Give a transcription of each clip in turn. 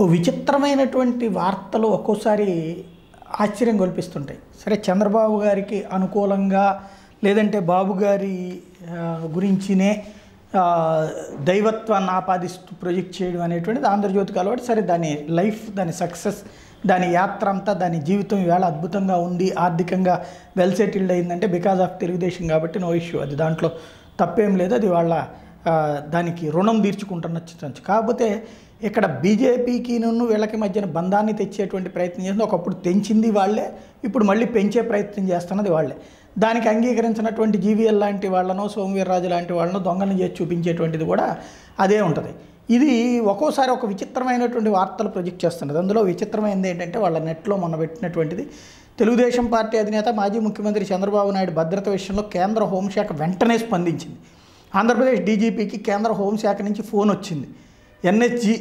ఓ విచిత్రమైనటువంటి వార్తలు ఒక్కోసారి ఆశ్చర్యం కల్పిస్తుంటాయి సరే చంద్రబాబు గారికి అనుకూలంగా లేదంటే బాబు గారి ఆ, గురించినే ఆ, దైవత్వాన్ని ఆపాదిస్తూ ప్రొజెక్ట్ చేయడం అనేటువంటిది ఆంధ్రజ్యోతికి అలవాటు సరే దాని లైఫ్ దాని సక్సెస్ దాని యాత్ర అంతా దాని జీవితం ఈవేళ అద్భుతంగా ఉంది ఆర్థికంగా వెల్ సెటిల్డ్ అయిందంటే బికాజ్ ఆఫ్ తెలుగుదేశం కాబట్టి నో ఇష్యూ అది దాంట్లో తప్పేం లేదు అది వాళ్ళ ఆ, దానికి రుణం తీర్చుకుంటున్నచ్చు కాకపోతే ఇక్కడ బీజేపీకి నున్ను వీళ్ళకి మధ్యన బంధాన్ని తెచ్చేటువంటి ప్రయత్నం చేసింది ఒకప్పుడు తెంచింది వాళ్ళే ఇప్పుడు మళ్ళీ పెంచే ప్రయత్నం చేస్తున్నది వాళ్ళే దానికి అంగీకరించినటువంటి జీవీఎల్ లాంటి వాళ్ళనో సోమవీర్రాజు లాంటి వాళ్ళనో దొంగలను చేసి చూపించేటువంటిది కూడా అదే ఉంటుంది ఇది ఒక్కోసారి ఒక విచిత్రమైనటువంటి వార్తలు ప్రొజెక్ట్ చేస్తున్నది అందులో విచిత్రమైనది ఏంటంటే వాళ్ళ నెట్లో మొన్న పెట్టినటువంటిది తెలుగుదేశం పార్టీ అధినేత మాజీ ముఖ్యమంత్రి చంద్రబాబు నాయుడు భద్రత విషయంలో కేంద్ర హోంశాఖ వెంటనే స్పందించింది ఆంధ్రప్రదేశ్ డీజీపీకి కేంద్ర హోంశాఖ నుంచి ఫోన్ వచ్చింది ఎన్హెచ్జి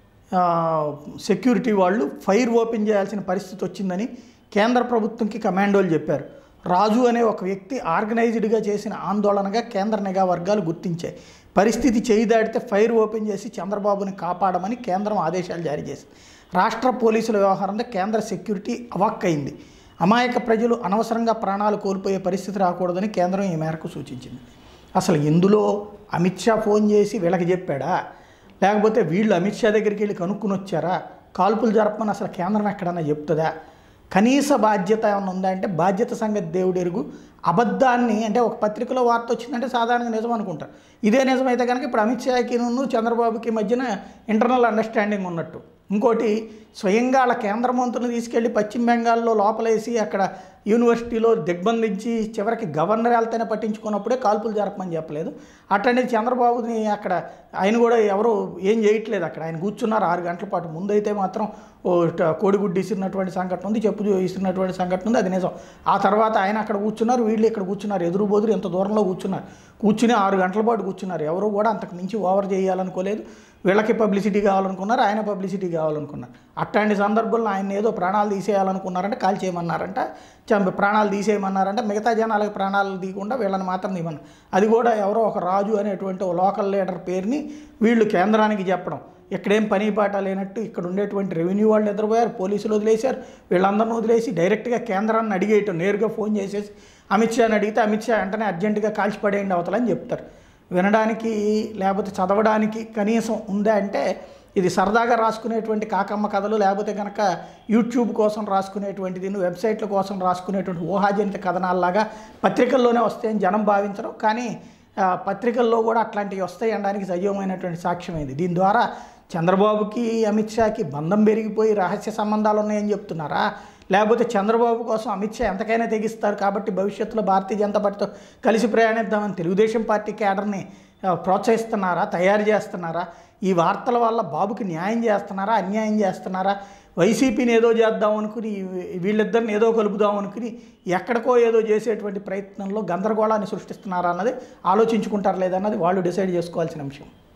సెక్యూరిటీ వాళ్ళు ఫైర్ ఓపెన్ చేయాల్సిన పరిస్థితి వచ్చిందని కేంద్ర ప్రభుత్వంకి కమాండోలు చెప్పారు రాజు అనే ఒక వ్యక్తి ఆర్గనైజ్డ్గా చేసిన ఆందోళనగా కేంద్ర నిఘా వర్గాలు గుర్తించాయి పరిస్థితి చేయి దాటితే ఫైర్ ఓపెన్ చేసి చంద్రబాబుని కాపాడమని కేంద్రం ఆదేశాలు జారీ చేసింది రాష్ట్ర పోలీసుల వ్యవహారంలో కేంద్ర సెక్యూరిటీ అవాక్కైంది అమాయక ప్రజలు అనవసరంగా ప్రాణాలు కోల్పోయే పరిస్థితి రాకూడదని కేంద్రం ఈ మేరకు సూచించింది అసలు ఇందులో అమిత్ షా ఫోన్ చేసి వీళ్ళకి చెప్పాడా లేకపోతే వీళ్ళు అమిత్ షా దగ్గరికి వెళ్ళి కనుక్కుని వచ్చారా కాల్పులు జరపమని అసలు కేంద్రం ఎక్కడన్నా చెప్తుందా కనీస బాధ్యత ఏమైనా ఉందా అంటే బాధ్యత సంగతి దేవుడు ఎరుగు అబద్ధాన్ని అంటే ఒక పత్రికలో వార్త వచ్చిందంటే సాధారణంగా నిజం అనుకుంటారు ఇదే నిజమైతే కనుక ఇప్పుడు అమిత్ షాకి నున్ను చంద్రబాబుకి మధ్యన ఇంటర్నల్ అండర్స్టాండింగ్ ఉన్నట్టు ఇంకోటి స్వయంగా వాళ్ళ కేంద్ర మంత్రులను తీసుకెళ్ళి పశ్చిమ బెంగాల్లో లోపలేసి అక్కడ యూనివర్సిటీలో దిగ్బంధించి చివరికి గవర్నర్ వెళ్తేనే పట్టించుకున్నప్పుడే కాల్పులు జరపమని చెప్పలేదు అట్లాంటిది చంద్రబాబుని అక్కడ ఆయన కూడా ఎవరు ఏం చేయట్లేదు అక్కడ ఆయన కూర్చున్నారు ఆరు గంటల పాటు ముందైతే మాత్రం ఓ ట- కోడిగుడ్డు ఇసిరినటువంటి సంఘటన ఉంది చెప్పు ఇసిరినటువంటి సంఘటన ఉంది అది నిజం ఆ తర్వాత ఆయన అక్కడ కూర్చున్నారు వీళ్ళు ఇక్కడ కూర్చున్నారు ఎదురు బోదురు ఎంత దూరంలో కూర్చున్నారు కూర్చుని ఆరు గంటల పాటు కూర్చున్నారు ఎవరు కూడా అంతకు మించి ఓవర్ చేయాలనుకోలేదు వీళ్ళకి పబ్లిసిటీ కావాలనుకున్నారు ఆయన పబ్లిసిటీ కావాలనుకున్నారు అట్లాంటి సందర్భంలో ఆయన ఏదో ప్రాణాలు తీసేయాలనుకున్నారంటే కాల్ చేయమన్నారంట చంపి ప్రాణాలు తీసేయమన్నారంటే మిగతా జనాలకు ప్రాణాలు తీయకుండా వీళ్ళని మాత్రం తీయమన్నారు అది కూడా ఎవరో ఒక రాజు అనేటువంటి ఓ లోకల్ లీడర్ పేరుని వీళ్ళు కేంద్రానికి చెప్పడం ఇక్కడేం పని పాట లేనట్టు ఇక్కడ ఉండేటువంటి రెవెన్యూ వాళ్ళు నిద్రపోయారు పోలీసులు వదిలేశారు వీళ్ళందరిని వదిలేసి డైరెక్ట్గా కేంద్రాన్ని అడిగేయటం నేరుగా ఫోన్ చేసేసి అమిత్ షాని అడిగితే అమిత్ షా వెంటనే అర్జెంటుగా కాల్చి పడేయండి అవతలని చెప్తారు వినడానికి లేకపోతే చదవడానికి కనీసం ఉందా అంటే ఇది సరదాగా రాసుకునేటువంటి కాకమ్మ కథలు లేకపోతే కనుక యూట్యూబ్ కోసం రాసుకునేటువంటిది వెబ్సైట్ల కోసం రాసుకునేటువంటి ఊహాజనిత కథనాల్లాగా పత్రికల్లోనే వస్తాయని జనం భావించరు కానీ ఆ, పత్రికల్లో కూడా అట్లాంటివి వస్తాయి అనడానికి సజీవమైనటువంటి సాక్ష్యమైంది దీని ద్వారా చంద్రబాబుకి అమిత్ షాకి బంధం పెరిగిపోయి రహస్య సంబంధాలు ఉన్నాయని చెప్తున్నారా లేకపోతే చంద్రబాబు కోసం అమిత్ షా ఎంతకైనా తెగిస్తారు కాబట్టి భవిష్యత్తులో భారతీయ జనతా పార్టీతో కలిసి ప్రయాణిద్దామని తెలుగుదేశం పార్టీ కేడర్ని ఆ, ప్రోత్సహిస్తున్నారా తయారు చేస్తున్నారా ఈ వార్తల వల్ల బాబుకి న్యాయం చేస్తున్నారా అన్యాయం చేస్తున్నారా వైసీపీని ఏదో చేద్దాం అనుకుని వీ- వీళ్ళిద్దరిని ఏదో కలుపుదాం అనుకుని ఎక్కడికో ఏదో చేసేటువంటి ప్రయత్నంలో గందరగోళాన్ని సృష్టిస్తున్నారా అన్నది ఆలోచించుకుంటారు లేదన్నది వాళ్ళు డిసైడ్ చేసుకోవాల్సిన అంశం